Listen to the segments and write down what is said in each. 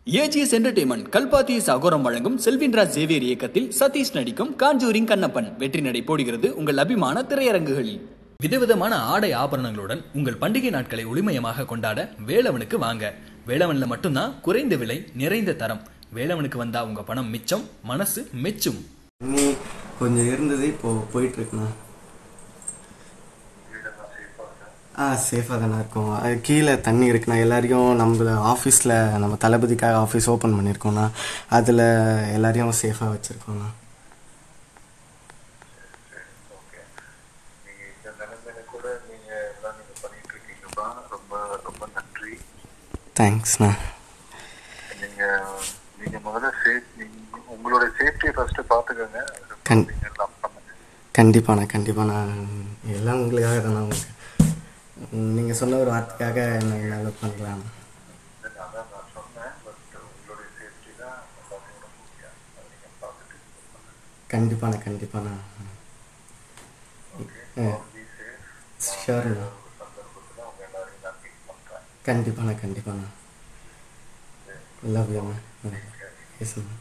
AGS entertainment Kalpathi சாகோரம் வழங்கும் Selvinraj Xavier இயக்கத்தில் சதீஷ் நடிக்கும் காஞ்சூரிங் கண்ணப்பன் வெற்றி நடை போடுகிறது உங்கள் அபிமான திரையரங்குகளில் விதவிதமான ஆடை ஆபரணங்களுடன் உங்கள் பண்டிகை நாட்களை ஒளிமயமாக கொண்டாட வேலவனுக்கு வாங்க வேலவன்ல மட்டும்தான் குறைந்த விலை நிறைந்த தரம் வேலவனுக்கு வந்தா உங்க பணம் மிச்சம் மனசு மெச்சும் தண்ணி கொஞ்சம் இருந்தது இப்போ போயிட்டு இருக்குண்ணா ஆ சேஃபாக தானே இருக்கும் அது கீழே தண்ணி இருக்குண்ணா எல்லாரையும் நம்ம ஆஃபீஸில் நம்ம தளபதிக்காக ஆஃபீஸ் ஓப்பன் பண்ணியிருக்கோண்ணா அதில் எல்லாரையும் சேஃபாக வச்சுருக்கோண்ணா ஓகே நீங்க இந்த நிலைமையில கூட நீங்க எல்லாம் நீங்க பண்ணிட்டு இருக்கீங்கப்பா ரொம்ப ரொம்ப நன்றி தேங்க்ஸ்ண்ணா நீங்க நீங்க முதல்ல சேஃப் நீங்க உங்களோட சேஃப்டியை ஃபர்ஸ்ட் பாத்துக்கோங்க கண்- நீங்க எல்லாம் பண்ணுங்க கண்டிப்பாண்ணா கண்டிப்பாண்ணா எல்லாம் உங்களுக்காக தானே உங்களுக்கு நீங்கள் சொன்ன ஒரு வார்த்தைக்காக என்ன என்னால் பண்ணலாம் அதான் நான் சொன்னேன் பட் உங்களுடைய சேஃப்டி தான் எல்லாத்தையோட முக்கியம் அதை நீங்க பார்த்துட்டு கண்டிப்பாண்ணா கண்டிப்பாண்ணா ஓகே பி சேஃப் ஷியோர்ண்ணா சந்தர்ப்பத்தில் அவங்க எல்லாரையும் நான் மீட் பண்றேன் கண்டிப்பாண்ணா கண்டிப்பாண்ணா லவ் யூண்ணா எஸ்ண்ணா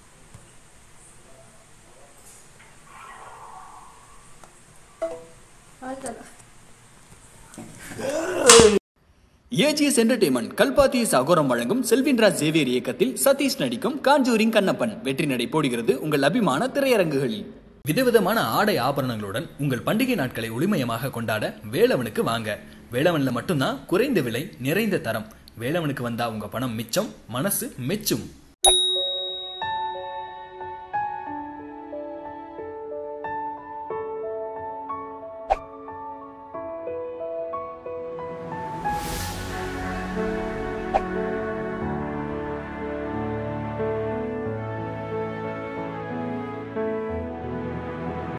ஏஜிஎஸ் என்டர்டைன்மெண்ட் கல்பாத்தி சாகோரம் வழங்கும் செல்வின்ராஜ் சேவியர் இயக்கத்தில் சதீஷ் நடிக்கும் காஞ்சூரிங் கண்ணப்பன் வெற்றி நடை போடுகிறது உங்கள் அபிமான திரையரங்குகளில் விதவிதமான ஆடை ஆபரணங்களுடன் உங்கள் பண்டிகை நாட்களை ஒளிமயமாக கொண்டாட வேலவனுக்கு வாங்க வேலவன்ல மட்டும்தான் குறைந்த விலை நிறைந்த தரம் வேலவனுக்கு வந்தா உங்க பணம் மிச்சம் மனசு மெச்சும்